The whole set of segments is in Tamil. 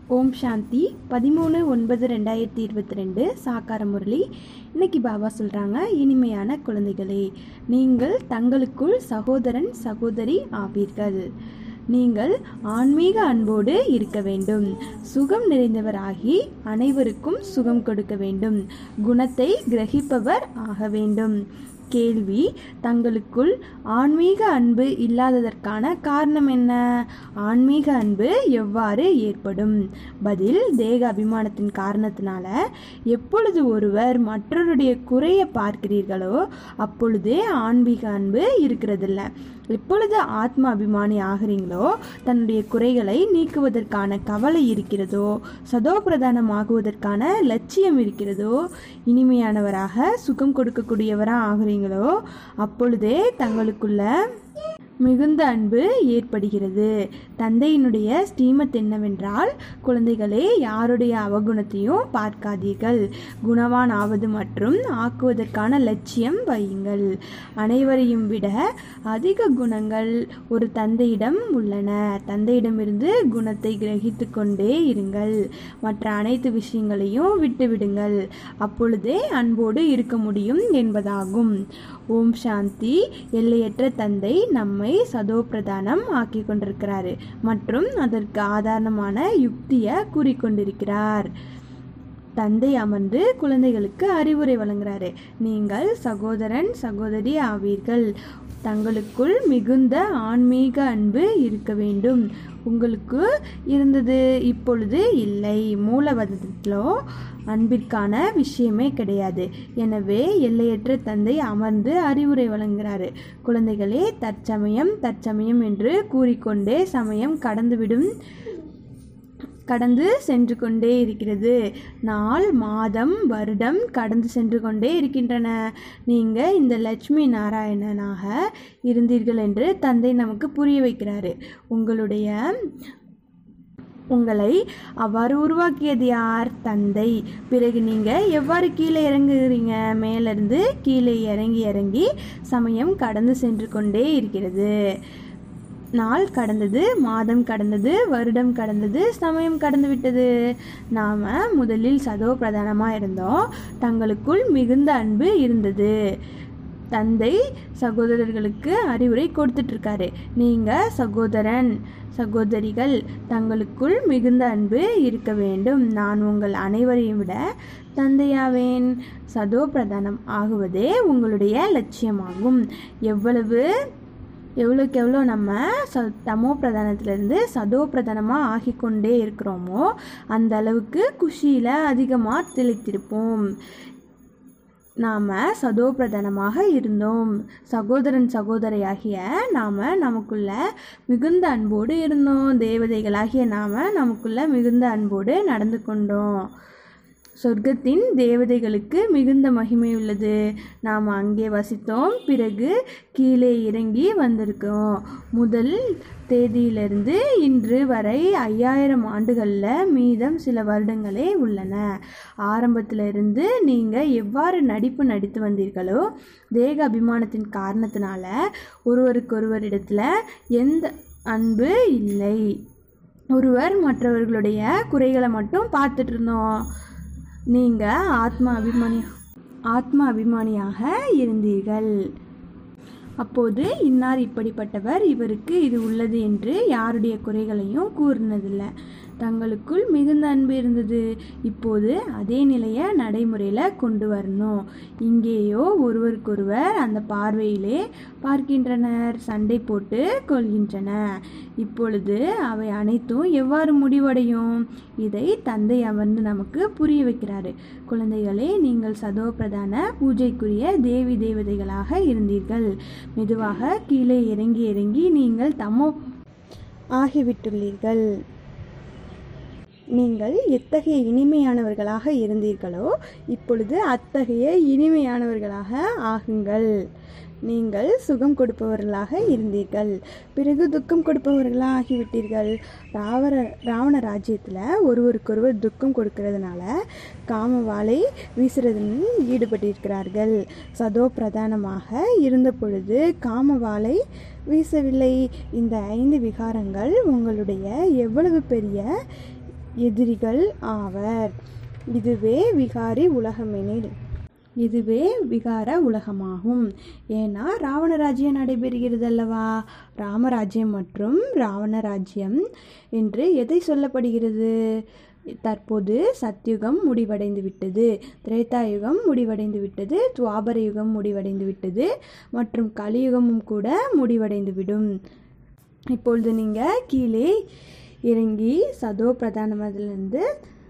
ஓம் சாந்தி பதிமூணு ஒன்பது ரெண்டாயிரத்தி இருபத்தி ரெண்டு சாக்கார முரளி இன்னைக்கு பாபா சொல்கிறாங்க இனிமையான குழந்தைகளே நீங்கள் தங்களுக்குள் சகோதரன் சகோதரி ஆவீர்கள் நீங்கள் ஆன்மீக அன்போடு இருக்க வேண்டும் சுகம் நிறைந்தவராகி அனைவருக்கும் சுகம் கொடுக்க வேண்டும் குணத்தை கிரகிப்பவர் ஆக வேண்டும் கேள்வி தங்களுக்குள் ஆன்மீக அன்பு இல்லாததற்கான காரணம் என்ன ஆன்மீக அன்பு எவ்வாறு ஏற்படும் பதில் தேக அபிமானத்தின் காரணத்தினால எப்பொழுது ஒருவர் மற்றவருடைய குறையை பார்க்கிறீர்களோ அப்பொழுதே ஆன்மீக அன்பு இருக்கிறதில்ல எப்பொழுது ஆத்ம அபிமானி ஆகிறீங்களோ தன்னுடைய குறைகளை நீக்குவதற்கான கவலை இருக்கிறதோ சதோபிரதானம் ஆகுவதற்கான லட்சியம் இருக்கிறதோ இனிமையானவராக சுகம் கொடுக்கக்கூடியவராக ஆகிறீங்களோ அப்பொழுதே தங்களுக்குள்ள மிகுந்த அன்பு ஏற்படுகிறது தந்தையினுடைய ஸ்ரீமத் என்னவென்றால் குழந்தைகளே யாருடைய அவகுணத்தையும் பார்க்காதீர்கள் குணவான் ஆவது மற்றும் ஆக்குவதற்கான லட்சியம் வையுங்கள் அனைவரையும் விட அதிக குணங்கள் ஒரு தந்தையிடம் உள்ளன தந்தையிடமிருந்து குணத்தை கிரகித்து கொண்டே இருங்கள் மற்ற அனைத்து விஷயங்களையும் விட்டுவிடுங்கள் அப்பொழுதே அன்போடு இருக்க முடியும் என்பதாகும் ஓம் சாந்தி எல்லையற்ற தந்தை நம்மை சதோ பிரதானம் ஆக்கி கொண்டிருக்கிறாரு மற்றும் அதற்கு ஆதாரமான யுக்தியை கூறிக்கொண்டிருக்கிறார் தந்தை அமர்ந்து குழந்தைகளுக்கு அறிவுரை வழங்குறாரு நீங்கள் சகோதரன் சகோதரி ஆவீர்கள் தங்களுக்குள் மிகுந்த ஆன்மீக அன்பு இருக்க வேண்டும் உங்களுக்கு இருந்தது இப்பொழுது இல்லை மூலவதத்திலோ அன்பிற்கான விஷயமே கிடையாது எனவே எல்லையற்ற தந்தை அமர்ந்து அறிவுரை வழங்குகிறாரு குழந்தைகளே தற்சமயம் தற்சமயம் என்று கூறிக்கொண்டே சமயம் கடந்துவிடும் கடந்து சென்று கொண்டே இருக்கிறது நாள் மாதம் வருடம் கடந்து சென்று கொண்டே இருக்கின்றன நீங்கள் இந்த லட்சுமி நாராயணனாக இருந்தீர்கள் என்று தந்தை நமக்கு புரிய வைக்கிறாரு உங்களுடைய உங்களை அவ்வாறு உருவாக்கியது யார் தந்தை பிறகு நீங்கள் எவ்வாறு கீழே இறங்குகிறீங்க மேலிருந்து கீழே இறங்கி இறங்கி சமயம் கடந்து சென்று கொண்டே இருக்கிறது நாள் கடந்தது மாதம் கடந்தது வருடம் கடந்தது சமயம் கடந்து விட்டது நாம் முதலில் சதோ பிரதானமாக இருந்தோம் தங்களுக்குள் மிகுந்த அன்பு இருந்தது தந்தை சகோதரர்களுக்கு அறிவுரை கொடுத்துட்ருக்காரு நீங்கள் சகோதரன் சகோதரிகள் தங்களுக்குள் மிகுந்த அன்பு இருக்க வேண்டும் நான் உங்கள் அனைவரையும் விட தந்தையாவேன் சதோ பிரதானம் ஆகுவதே உங்களுடைய லட்சியமாகும் எவ்வளவு எவ்வளோக்கு எவ்வளோ நம்ம ச தமோ பிரதானத்திலேருந்து சதோ பிரதானமாக ஆகிக்கொண்டே இருக்கிறோமோ அந்த அளவுக்கு குஷியில் அதிகமாக திளைத்திருப்போம் நாம் சதோ பிரதானமாக இருந்தோம் சகோதரன் சகோதரியாகிய நாம் நமக்குள்ள மிகுந்த அன்போடு இருந்தோம் தேவதைகளாகிய நாம் நமக்குள்ள மிகுந்த அன்போடு நடந்து கொண்டோம் சொர்க்கத்தின் தேவதைகளுக்கு மிகுந்த மகிமை உள்ளது நாம் அங்கே வசித்தோம் பிறகு கீழே இறங்கி வந்திருக்கோம் முதல் தேதியிலிருந்து இன்று வரை ஐயாயிரம் ஆண்டுகளில் மீதம் சில வருடங்களே உள்ளன ஆரம்பத்திலிருந்து நீங்கள் எவ்வாறு நடிப்பு நடித்து வந்தீர்களோ தேக அபிமானத்தின் காரணத்தினால ஒருவருக்கொருவரிடத்தில் எந்த அன்பு இல்லை ஒருவர் மற்றவர்களுடைய குறைகளை மட்டும் பார்த்துட்டு இருந்தோம் நீங்கள் ஆத்ம அபிமானி ஆத்ம அபிமானியாக இருந்தீர்கள் அப்போது இன்னார் இப்படிப்பட்டவர் இவருக்கு இது உள்ளது என்று யாருடைய குறைகளையும் கூறினதில்லை தங்களுக்குள் மிகுந்த அன்பு இருந்தது இப்போது அதே நிலையை நடைமுறையில் கொண்டு வரணும் இங்கேயோ ஒருவருக்கொருவர் அந்த பார்வையிலே பார்க்கின்றனர் சண்டை போட்டு கொள்கின்றன இப்பொழுது அவை அனைத்தும் எவ்வாறு முடிவடையும் இதை தந்தை அமர்ந்து நமக்கு புரிய வைக்கிறாரு குழந்தைகளே நீங்கள் சதோ பிரதான பூஜைக்குரிய தேவி தேவதைகளாக இருந்தீர்கள் மெதுவாக கீழே இறங்கி இறங்கி நீங்கள் தமோ ஆகிவிட்டுள்ளீர்கள் நீங்கள் எத்தகைய இனிமையானவர்களாக இருந்தீர்களோ இப்பொழுது அத்தகைய இனிமையானவர்களாக ஆகுங்கள் நீங்கள் சுகம் கொடுப்பவர்களாக இருந்தீர்கள் பிறகு துக்கம் கொடுப்பவர்களாக ஆகிவிட்டீர்கள் ராவண ராவண ராஜ்யத்தில் ஒருவருக்கொருவர் துக்கம் கொடுக்கறதுனால காமவாளை வீசுறதில் ஈடுபட்டிருக்கிறார்கள் சதோ பிரதானமாக இருந்த பொழுது காமவாளை வீசவில்லை இந்த ஐந்து விகாரங்கள் உங்களுடைய எவ்வளவு பெரிய எதிரிகள் ஆவர் இதுவே விகாரி உலகமெனில் இதுவே விகார உலகமாகும் ஏன்னா ராவணராஜ்யம் நடைபெறுகிறது அல்லவா ராமராஜ்யம் மற்றும் ராவணராஜ்யம் என்று எதை சொல்லப்படுகிறது தற்போது சத்யுகம் முடிவடைந்து விட்டது திரேதாயுகம் முடிவடைந்து விட்டது துவாபர யுகம் முடிவடைந்து விட்டது மற்றும் கலியுகமும் கூட முடிவடைந்துவிடும் இப்பொழுது நீங்கள் கீழே இறங்கி சதோ பிரதானமதிலிருந்து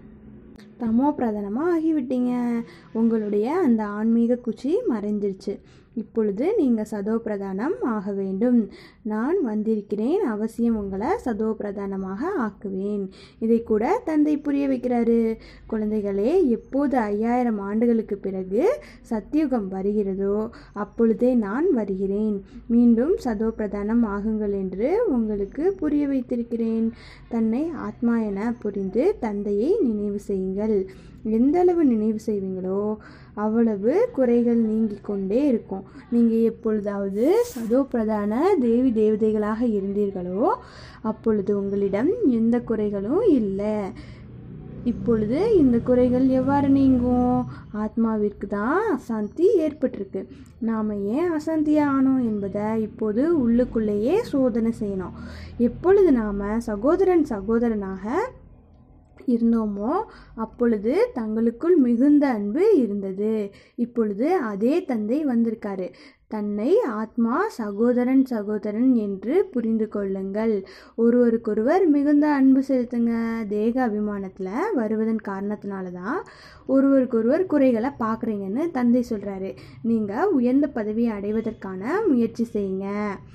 தமோ பிரதானமாக ஆகிவிட்டீங்க உங்களுடைய அந்த ஆன்மீக குச்சி மறைஞ்சிருச்சு இப்பொழுது நீங்கள் சதோ பிரதானம் ஆக வேண்டும் நான் வந்திருக்கிறேன் அவசியம் உங்களை சதோ பிரதானமாக ஆக்குவேன் இதை கூட தந்தை புரிய வைக்கிறாரு குழந்தைகளே எப்போது ஐயாயிரம் ஆண்டுகளுக்கு பிறகு சத்தியுகம் வருகிறதோ அப்பொழுதே நான் வருகிறேன் மீண்டும் சதோ பிரதானம் ஆகுங்கள் என்று உங்களுக்கு புரிய வைத்திருக்கிறேன் தன்னை ஆத்மா என புரிந்து தந்தையை நினைவு செய்யுங்கள் எந்த அளவு நினைவு செய்வீங்களோ அவ்வளவு குறைகள் நீங்கிக் கொண்டே இருக்கும் நீங்கள் எப்பொழுதாவது சதோ பிரதான தேவி தேவதைகளாக இருந்தீர்களோ அப்பொழுது உங்களிடம் எந்த குறைகளும் இல்லை இப்பொழுது இந்த குறைகள் எவ்வாறு நீங்கும் ஆத்மாவிற்கு தான் அசாந்தி ஏற்பட்டிருக்கு நாம் ஏன் அசாந்தியாக ஆனோம் என்பதை இப்போது உள்ளுக்குள்ளேயே சோதனை செய்யணும் எப்பொழுது நாம் சகோதரன் சகோதரனாக இருந்தோமோ அப்பொழுது தங்களுக்குள் மிகுந்த அன்பு இருந்தது இப்பொழுது அதே தந்தை வந்திருக்காரு தன்னை ஆத்மா சகோதரன் சகோதரன் என்று புரிந்து கொள்ளுங்கள் ஒருவருக்கொருவர் மிகுந்த அன்பு செலுத்துங்க தேக அபிமானத்தில் வருவதன் காரணத்தினால தான் ஒருவருக்கொருவர் குறைகளை பார்க்குறீங்கன்னு தந்தை சொல்கிறாரு நீங்கள் உயர்ந்த பதவியை அடைவதற்கான முயற்சி செய்யுங்க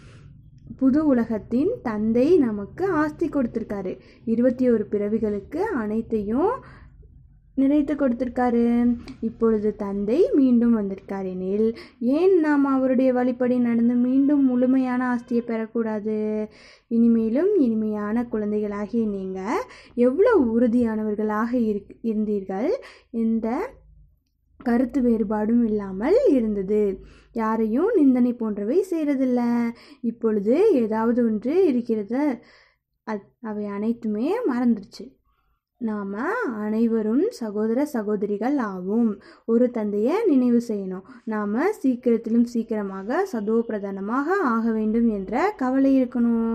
புது உலகத்தின் தந்தை நமக்கு ஆஸ்தி கொடுத்துருக்காரு இருபத்தி ஒரு பிறவிகளுக்கு அனைத்தையும் நிறைத்து கொடுத்திருக்காரு இப்பொழுது தந்தை மீண்டும் வந்திருக்கார் எனில் ஏன் நாம் அவருடைய வழிப்படி நடந்து மீண்டும் முழுமையான ஆஸ்தியை பெறக்கூடாது இனிமேலும் இனிமையான குழந்தைகளாகிய நீங்கள் எவ்வளோ உறுதியானவர்களாக இருக் இருந்தீர்கள் இந்த கருத்து வேறுபாடும் இல்லாமல் இருந்தது யாரையும் நிந்தனை போன்றவை செய்கிறதில்ல இப்பொழுது ஏதாவது ஒன்று இருக்கிறது அத் அவை அனைத்துமே மறந்துடுச்சு நாம் அனைவரும் சகோதர சகோதரிகள் ஆவோம் ஒரு தந்தையை நினைவு செய்யணும் நாம் சீக்கிரத்திலும் சீக்கிரமாக சதோ பிரதானமாக ஆக வேண்டும் என்ற கவலை இருக்கணும்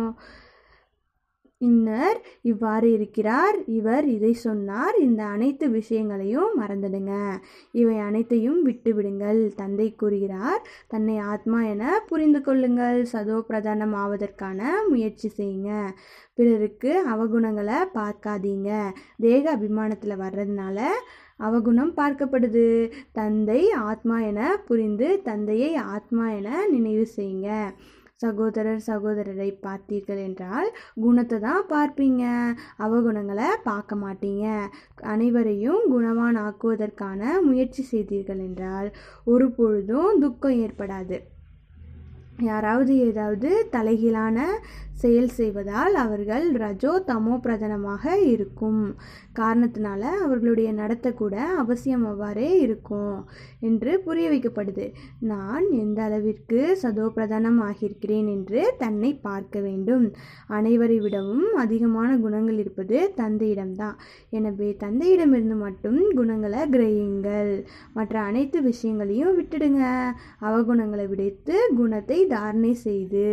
இன்னர் இவ்வாறு இருக்கிறார் இவர் இதை சொன்னார் இந்த அனைத்து விஷயங்களையும் மறந்துடுங்க இவை அனைத்தையும் விட்டு விடுங்கள் தந்தை கூறுகிறார் தன்னை ஆத்மா என புரிந்து கொள்ளுங்கள் சதோ பிரதானம் ஆவதற்கான முயற்சி செய்யுங்க பிறருக்கு அவகுணங்களை பார்க்காதீங்க தேக அபிமானத்தில் வர்றதுனால அவகுணம் பார்க்கப்படுது தந்தை ஆத்மா என புரிந்து தந்தையை ஆத்மா என நினைவு செய்யுங்க சகோதரர் சகோதரரை பார்த்தீர்கள் என்றால் குணத்தை தான் பார்ப்பீங்க அவகுணங்களை பார்க்க மாட்டீங்க அனைவரையும் குணவான் ஆக்குவதற்கான முயற்சி செய்தீர்கள் என்றால் ஒரு பொழுதும் துக்கம் ஏற்படாது யாராவது ஏதாவது தலைகீழான செயல் செய்வதால் அவர்கள் ரஜோ தமோ பிரதனமாக இருக்கும் காரணத்தினால அவர்களுடைய நடத்தை கூட அவசியம் அவ்வாறே இருக்கும் என்று புரிய வைக்கப்படுது நான் எந்த அளவிற்கு சதோ பிரதானம் ஆகியிருக்கிறேன் என்று தன்னை பார்க்க வேண்டும் அனைவரை விடவும் அதிகமான குணங்கள் இருப்பது தந்தையிடம்தான் எனவே தந்தையிடமிருந்து மட்டும் குணங்களை கிரகியுங்கள் மற்ற அனைத்து விஷயங்களையும் விட்டுடுங்க அவகுணங்களை விடுத்து குணத்தை தாரணை செய்து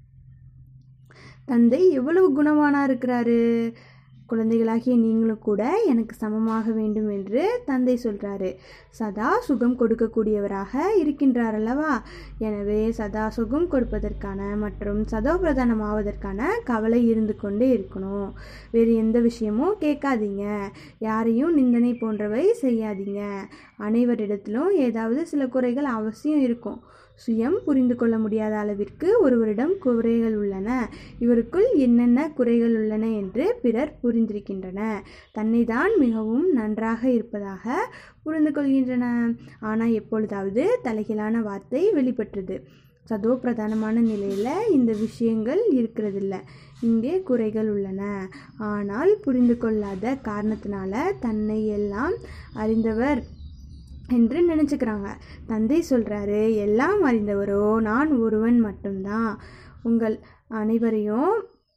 தந்தை எவ்வளவு குணவானா இருக்கிறாரு குழந்தைகளாகிய நீங்களும் கூட எனக்கு சமமாக வேண்டும் என்று தந்தை சொல்கிறாரு சதா சுகம் கொடுக்கக்கூடியவராக இருக்கின்றார் அல்லவா எனவே சதா சுகம் கொடுப்பதற்கான மற்றும் சதோபிரதானம் ஆவதற்கான கவலை இருந்து கொண்டே இருக்கணும் வேறு எந்த விஷயமும் கேட்காதீங்க யாரையும் நிந்தனை போன்றவை செய்யாதீங்க அனைவரிடத்திலும் ஏதாவது சில குறைகள் அவசியம் இருக்கும் சுயம் புரிந்து கொள்ள முடியாத அளவிற்கு ஒருவரிடம் குறைகள் உள்ளன இவருக்குள் என்னென்ன குறைகள் உள்ளன என்று பிறர் புரிந்திருக்கின்றன தன்னை தான் மிகவும் நன்றாக இருப்பதாக புரிந்து கொள்கின்றன ஆனால் எப்பொழுதாவது தலைகீழான வார்த்தை வெளிப்பட்டது சதோ பிரதானமான நிலையில் இந்த விஷயங்கள் இருக்கிறதில்ல இங்கே குறைகள் உள்ளன ஆனால் புரிந்து கொள்ளாத காரணத்தினால தன்னை எல்லாம் அறிந்தவர் என்று நினச்சிக்கிறாங்க தந்தை சொல்கிறாரு எல்லாம் அறிந்தவரோ நான் ஒருவன் மட்டும்தான் உங்கள் அனைவரையும்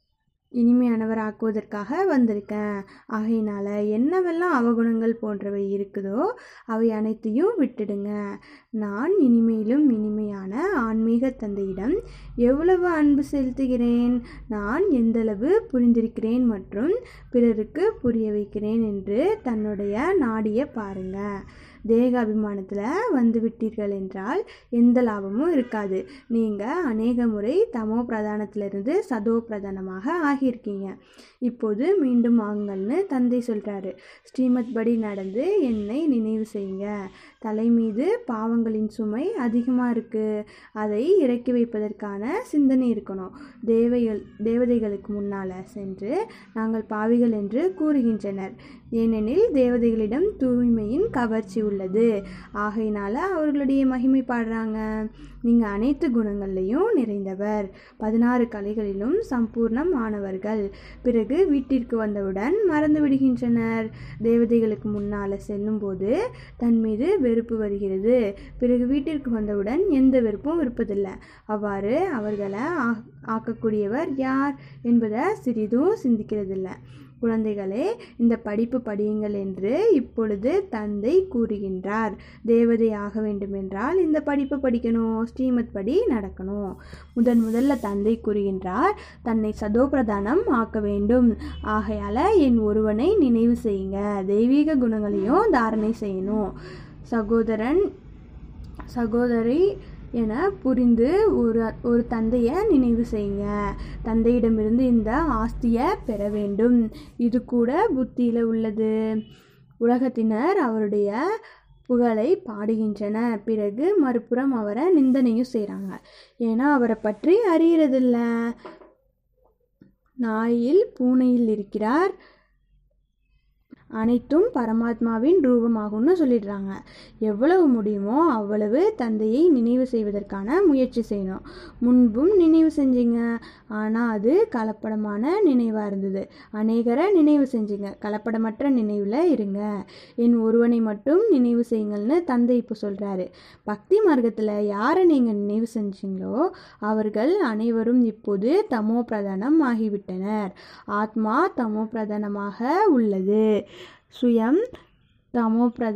இனிமையானவர் ஆக்குவதற்காக வந்திருக்கேன் ஆகையினால என்னவெல்லாம் அவகுணங்கள் போன்றவை இருக்குதோ அவை அனைத்தையும் விட்டுடுங்க நான் இனிமேலும் இனிமையான ஆன்மீக தந்தையிடம் எவ்வளவு அன்பு செலுத்துகிறேன் நான் எந்தளவு புரிந்திருக்கிறேன் மற்றும் பிறருக்கு புரிய வைக்கிறேன் என்று தன்னுடைய நாடியை பாருங்க தேக அபிமானத்தில் வந்து விட்டீர்கள் என்றால் எந்த லாபமும் இருக்காது நீங்கள் அநேக முறை தமோ பிரதானத்திலிருந்து சதோ பிரதானமாக ஆகியிருக்கீங்க இப்போது மீண்டும் வாங்கல்னு தந்தை சொல்கிறாரு ஸ்ரீமத் படி நடந்து என்னை நினைவு செய்யுங்க தலை மீது பாவங்களின் சுமை அதிகமாக இருக்குது அதை இறக்கி வைப்பதற்கான சிந்தனை இருக்கணும் தேவைகள் தேவதைகளுக்கு முன்னால் சென்று நாங்கள் பாவிகள் என்று கூறுகின்றனர் ஏனெனில் தேவதைகளிடம் தூய்மையின் கவர்ச்சி உள்ளது ஆகையினால அவர்களுடைய மகிமை பாடுறாங்க நீங்கள் அனைத்து குணங்கள்லையும் நிறைந்தவர் பதினாறு கலைகளிலும் சம்பூர்ணம் ஆனவர்கள் பிறகு வீட்டிற்கு வந்தவுடன் மறந்து விடுகின்றனர் தேவதைகளுக்கு முன்னால் செல்லும்போது தன் மீது வெறுப்பு வருகிறது பிறகு வீட்டிற்கு வந்தவுடன் எந்த வெறுப்பும் இருப்பதில்லை அவ்வாறு அவர்களை ஆ- ஆக்கக்கூடியவர் யார் என்பதை சிறிதும் சிந்திக்கிறதில்லை குழந்தைகளே இந்த படிப்பு படியுங்கள் என்று இப்பொழுது தந்தை கூறுகின்றார் தேவதை ஆக வேண்டுமென்றால் இந்த படிப்பு படிக்கணும் ஸ்ரீமத் படி நடக்கணும் முதன் முதல்ல தந்தை கூறுகின்றார் தன்னை சதோபிரதானம் ஆக்க வேண்டும் ஆகையால என் ஒருவனை நினைவு செய்யுங்க தெய்வீக குணங்களையும் தாரணை செய்யணும் சகோதரன் சகோதரி என புரிந்து ஒரு ஒரு தந்தையை நினைவு செய்யுங்க தந்தையிடமிருந்து இந்த ஆஸ்தியை பெற வேண்டும் இது கூட புத்தியில் உள்ளது உலகத்தினர் அவருடைய புகழை பாடுகின்றன பிறகு மறுபுறம் அவரை நிந்தனையும் செய்கிறாங்க ஏன்னா அவரை பற்றி அறியறதில்ல நாயில் பூனையில் இருக்கிறார் அனைத்தும் பரமாத்மாவின் ரூபமாகும்னு சொல்லிடுறாங்க எவ்வளவு முடியுமோ அவ்வளவு தந்தையை நினைவு செய்வதற்கான முயற்சி செய்யணும் முன்பும் நினைவு செஞ்சீங்க ஆனால் அது கலப்படமான நினைவாக இருந்தது அநேகரை நினைவு செஞ்சீங்க கலப்படமற்ற நினைவில் இருங்க என் ஒருவனை மட்டும் நினைவு செய்யுங்கள்னு தந்தை இப்போ சொல்கிறாரு பக்தி மார்க்கத்தில் யாரை நீங்கள் நினைவு செஞ்சீங்களோ அவர்கள் அனைவரும் இப்போது தமோ பிரதானம் ஆகிவிட்டனர் ஆத்மா தமோ பிரதானமாக உள்ளது சுயம் தமோ பிரத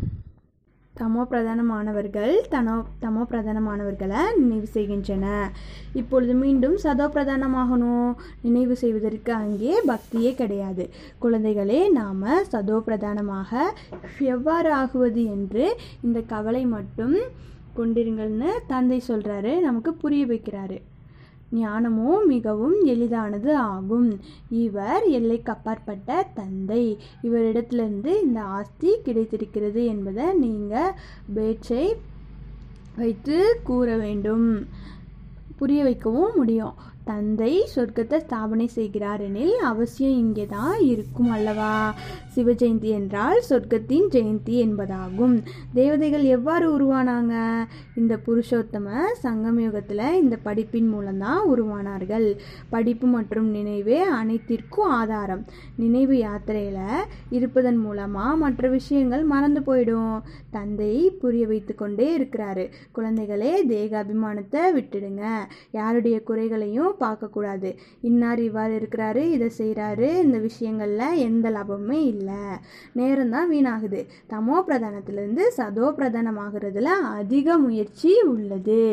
தமோ பிரதானமானவர்கள் தனோ தமோ பிரதானமானவர்களை நினைவு செய்கின்றன இப்பொழுது மீண்டும் சதோ பிரதானமாகணும் நினைவு செய்வதற்கு அங்கே பக்தியே கிடையாது குழந்தைகளே நாம் சதோ பிரதானமாக எவ்வாறு ஆகுவது என்று இந்த கவலை மட்டும் கொண்டிருங்கள்னு தந்தை சொல்கிறாரு நமக்கு புரிய வைக்கிறாரு ஞானமோ மிகவும் எளிதானது ஆகும் இவர் எல்லைக்கு அப்பாற்பட்ட தந்தை இவரிடத்திலிருந்து இந்த ஆஸ்தி கிடைத்திருக்கிறது என்பதை நீங்கள் பேச்சை வைத்து கூற வேண்டும் புரிய வைக்கவும் முடியும் தந்தை சொர்க்கத்தை ஸ்தாபனை செய்கிறார் எனில் அவசியம் இங்கே தான் இருக்கும் அல்லவா சிவஜெயந்தி என்றால் சொர்க்கத்தின் ஜெயந்தி என்பதாகும் தேவதைகள் எவ்வாறு உருவானாங்க இந்த புருஷோத்தம சங்கமயுகத்தில் இந்த படிப்பின் மூலம்தான் உருவானார்கள் படிப்பு மற்றும் நினைவே அனைத்திற்கும் ஆதாரம் நினைவு யாத்திரையில் இருப்பதன் மூலமாக மற்ற விஷயங்கள் மறந்து போயிடும் தந்தை புரிய வைத்து கொண்டே இருக்கிறாரு குழந்தைகளே தேக அபிமானத்தை விட்டுடுங்க யாருடைய குறைகளையும் பார்க்கக்கூடாது இன்னார் இவ்வாறு இருக்கிறாரு இதை செய்கிறாரு இந்த விஷயங்களில் எந்த லாபமுமே இல்லை நேரம் தான் வீணாகுது தமோ பிரதானத்திலிருந்து சதோ பிரதானமாகிறதுல அதிக முயற்சி உள்ளது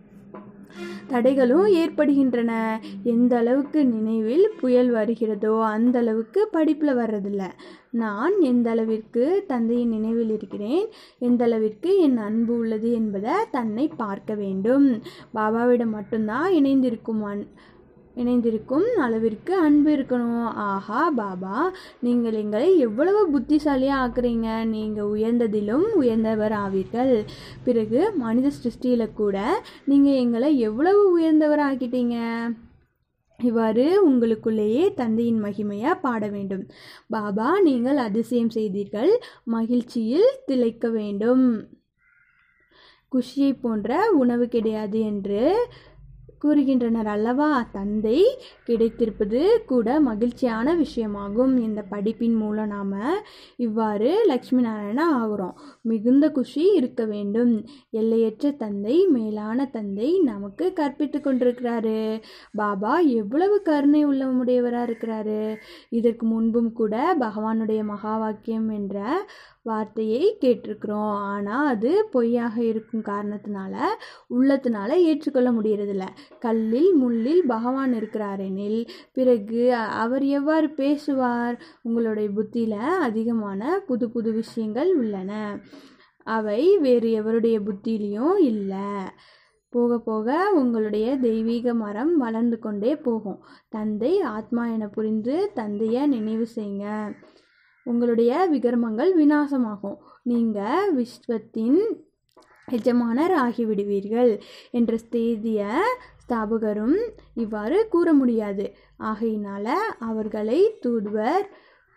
தடைகளும் ஏற்படுகின்றன எந்த அளவுக்கு நினைவில் புயல் வருகிறதோ அந்த அளவுக்கு படிப்பில் வர்றதில்ல நான் எந்த அளவிற்கு தந்தையின் நினைவில் இருக்கிறேன் எந்த அளவிற்கு என் அன்பு உள்ளது என்பதை தன்னை பார்க்க வேண்டும் பாபாவிடம் மட்டும்தான் இணைந்திருக்கும் அன் இணைந்திருக்கும் அளவிற்கு அன்பு இருக்கணும் ஆஹா பாபா நீங்கள் எங்களை எவ்வளவு புத்திசாலியாக ஆக்குறீங்க நீங்கள் உயர்ந்ததிலும் உயர்ந்தவர் ஆவீர்கள் பிறகு மனித சிருஷ்டியில் கூட நீங்கள் எங்களை எவ்வளவு உயர்ந்தவர் ஆக்கிட்டீங்க இவ்வாறு உங்களுக்குள்ளேயே தந்தையின் மகிமையை பாட வேண்டும் பாபா நீங்கள் அதிசயம் செய்தீர்கள் மகிழ்ச்சியில் திளைக்க வேண்டும் குஷியை போன்ற உணவு கிடையாது என்று கூறுகின்றனர் அல்லவா தந்தை கிடைத்திருப்பது கூட மகிழ்ச்சியான விஷயமாகும் இந்த படிப்பின் மூலம் நாம் இவ்வாறு லக்ஷ்மி நாராயணா ஆகிறோம் மிகுந்த குஷி இருக்க வேண்டும் எல்லையற்ற தந்தை மேலான தந்தை நமக்கு கற்பித்து கொண்டிருக்கிறாரு பாபா எவ்வளவு கருணை உள்ளமுடையவராக இருக்கிறாரு இதற்கு முன்பும் கூட பகவானுடைய மகா வாக்கியம் என்ற வார்த்தையை கேட்டிருக்கிறோம் ஆனால் அது பொய்யாக இருக்கும் காரணத்தினால உள்ளத்தினால ஏற்றுக்கொள்ள முடியறதில்ல கல்லில் முள்ளில் பகவான் இருக்கிறாரெனில் பிறகு அ- அவர் எவ்வாறு பேசுவார் உங்களுடைய புத்தியில் அதிகமான புது புது விஷயங்கள் உள்ளன அவை வேறு எவருடைய புத்தியிலையும் இல்லை போக போக உங்களுடைய தெய்வீக மரம் வளர்ந்து கொண்டே போகும் தந்தை ஆத்மா என புரிந்து தந்தையை நினைவு செய்யுங்க உங்களுடைய விகர்மங்கள் விநாசமாகும் நீங்கள் விஸ்வத்தின் எஜமானர் ஆகிவிடுவீர்கள் என்ற செய்தியை ஸ்தாபகரும் இவ்வாறு கூற முடியாது ஆகையினால அவர்களை தூதுவர்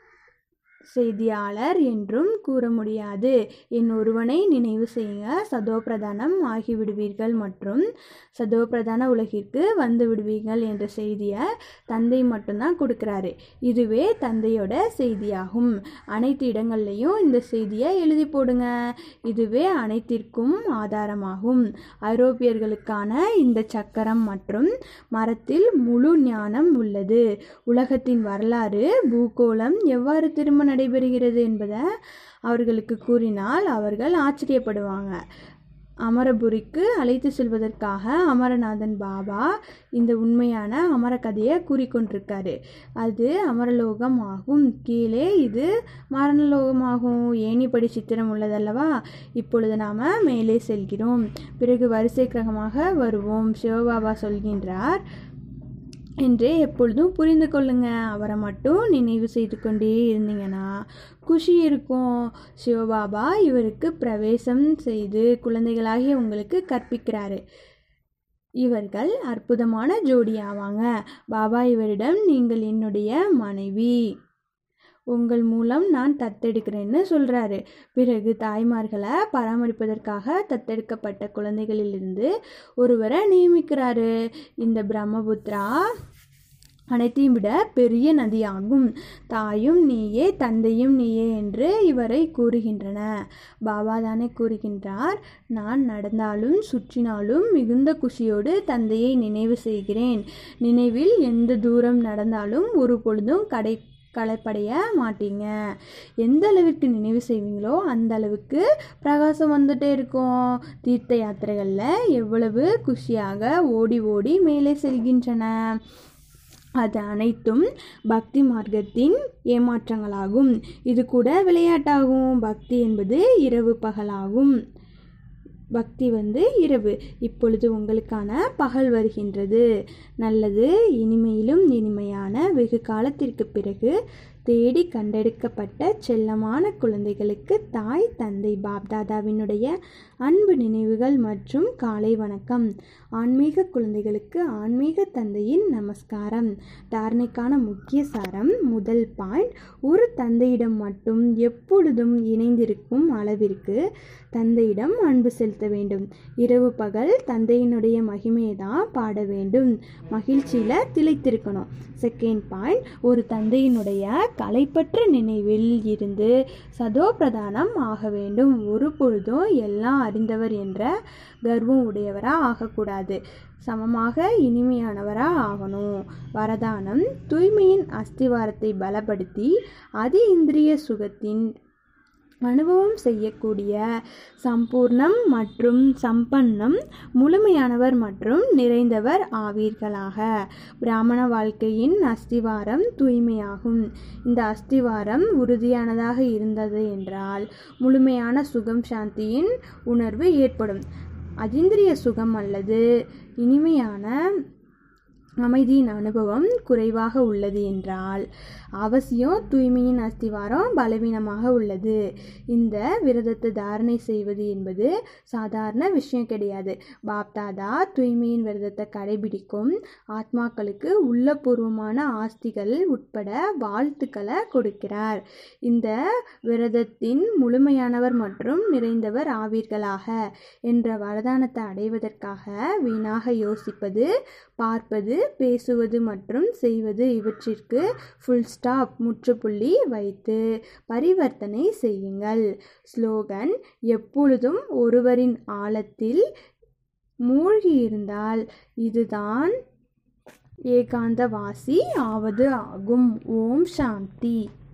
செய்தியாளர் என்றும் கூற முடியாது என் ஒருவனை நினைவு செய்யுங்க சதோபிரதானம் ஆகிவிடுவீர்கள் மற்றும் சதோபிரதான உலகிற்கு வந்து விடுவீர்கள் என்ற செய்தியை தந்தை மட்டும்தான் கொடுக்குறாரு இதுவே தந்தையோட செய்தியாகும் அனைத்து இடங்கள்லையும் இந்த செய்தியை எழுதி போடுங்க இதுவே அனைத்திற்கும் ஆதாரமாகும் ஐரோப்பியர்களுக்கான இந்த சக்கரம் மற்றும் மரத்தில் முழு ஞானம் உள்ளது உலகத்தின் வரலாறு பூகோளம் எவ்வாறு திரும்ப நடைபெறுகிறது என்பதை அவர்களுக்கு கூறினால் அவர்கள் ஆச்சரியப்படுவாங்க அமரபுரிக்கு அழைத்து செல்வதற்காக அமரநாதன் பாபா இந்த உண்மையான அமர கதையை கூறிக்கொண்டிருக்காரு அது அமரலோகம் ஆகும் கீழே இது மரணலோகமாகும் ஏணிப்படி சித்திரம் உள்ளதல்லவா இப்பொழுது நாம் மேலே செல்கிறோம் பிறகு வரிசை கிரகமாக வருவோம் சிவபாபா சொல்கின்றார் என்று எப்பொழுதும் புரிந்து கொள்ளுங்க அவரை மட்டும் நினைவு செய்து கொண்டே இருந்தீங்கன்னா குஷி இருக்கும் சிவபாபா இவருக்கு பிரவேசம் செய்து குழந்தைகளாகிய உங்களுக்கு கற்பிக்கிறாரு இவர்கள் அற்புதமான ஜோடி ஆவாங்க பாபா இவரிடம் நீங்கள் என்னுடைய மனைவி உங்கள் மூலம் நான் தத்தெடுக்கிறேன்னு சொல்கிறாரு பிறகு தாய்மார்களை பராமரிப்பதற்காக தத்தெடுக்கப்பட்ட குழந்தைகளிலிருந்து ஒருவரை நியமிக்கிறாரு இந்த பிரம்மபுத்திரா அனைத்தையும் விட பெரிய நதியாகும் தாயும் நீயே தந்தையும் நீயே என்று இவரை கூறுகின்றன பாபா தானே கூறுகின்றார் நான் நடந்தாலும் சுற்றினாலும் மிகுந்த குஷியோடு தந்தையை நினைவு செய்கிறேன் நினைவில் எந்த தூரம் நடந்தாலும் ஒரு பொழுதும் கடை களைப்படைய மாட்டீங்க எந்த அளவிற்கு நினைவு செய்வீங்களோ அந்த அளவுக்கு பிரகாசம் வந்துட்டே இருக்கும் தீர்த்த யாத்திரைகளில் எவ்வளவு குஷியாக ஓடி ஓடி மேலே செல்கின்றன அது அனைத்தும் பக்தி மார்க்கத்தின் ஏமாற்றங்களாகும் இது கூட விளையாட்டாகும் பக்தி என்பது இரவு பகலாகும் பக்தி வந்து இரவு இப்பொழுது உங்களுக்கான பகல் வருகின்றது நல்லது இனிமையிலும் இனிமையான வெகு காலத்திற்கு பிறகு தேடி கண்டெடுக்கப்பட்ட செல்லமான குழந்தைகளுக்கு தாய் தந்தை பாப்தாதாவினுடைய அன்பு நினைவுகள் மற்றும் காலை வணக்கம் ஆன்மீக குழந்தைகளுக்கு ஆன்மீக தந்தையின் நமஸ்காரம் தாரணைக்கான முக்கிய சாரம் முதல் பாயிண்ட் ஒரு தந்தையிடம் மட்டும் எப்பொழுதும் இணைந்திருக்கும் அளவிற்கு தந்தையிடம் அன்பு செலுத்த வேண்டும் இரவு பகல் தந்தையினுடைய மகிமையை தான் பாட வேண்டும் மகிழ்ச்சியில் திளைத்திருக்கணும் செகண்ட் பாயிண்ட் ஒரு தந்தையினுடைய கலைப்பற்ற நினைவில் இருந்து சதோ பிரதானம் ஆக வேண்டும் ஒரு பொழுதும் எல்லாம் அறிந்தவர் என்ற கர்வம் உடையவராக ஆகக்கூடாது சமமாக இனிமையானவராக ஆகணும் வரதானம் தூய்மையின் அஸ்திவாரத்தை பலப்படுத்தி அதி இந்திரிய சுகத்தின் அனுபவம் செய்யக்கூடிய சம்பூர்ணம் மற்றும் சம்பன்னம் முழுமையானவர் மற்றும் நிறைந்தவர் ஆவீர்களாக பிராமண வாழ்க்கையின் அஸ்திவாரம் தூய்மையாகும் இந்த அஸ்திவாரம் உறுதியானதாக இருந்தது என்றால் முழுமையான சுகம் சாந்தியின் உணர்வு ஏற்படும் அதீந்திரிய சுகம் அல்லது இனிமையான அமைதியின் அனுபவம் குறைவாக உள்ளது என்றால் அவசியம் தூய்மையின் அஸ்திவாரம் பலவீனமாக உள்ளது இந்த விரதத்தை தாரணை செய்வது என்பது சாதாரண விஷயம் கிடையாது பாப்தாதா தூய்மையின் விரதத்தை கடைபிடிக்கும் ஆத்மாக்களுக்கு உள்ளபூர்வமான ஆஸ்திகள் உட்பட வாழ்த்துக்களை கொடுக்கிறார் இந்த விரதத்தின் முழுமையானவர் மற்றும் நிறைந்தவர் ஆவீர்களாக என்ற வரதானத்தை அடைவதற்காக வீணாக யோசிப்பது பார்ப்பது பேசுவது மற்றும் செய்வது இவற்றிற்கு ஃபுல் ஸ்டாப் முற்றுப்புள்ளி வைத்து பரிவர்த்தனை செய்யுங்கள் ஸ்லோகன் எப்பொழுதும் ஒருவரின் ஆழத்தில் மூழ்கியிருந்தால் இதுதான் ஏகாந்தவாசி ஆவது ஆகும் ஓம் சாந்தி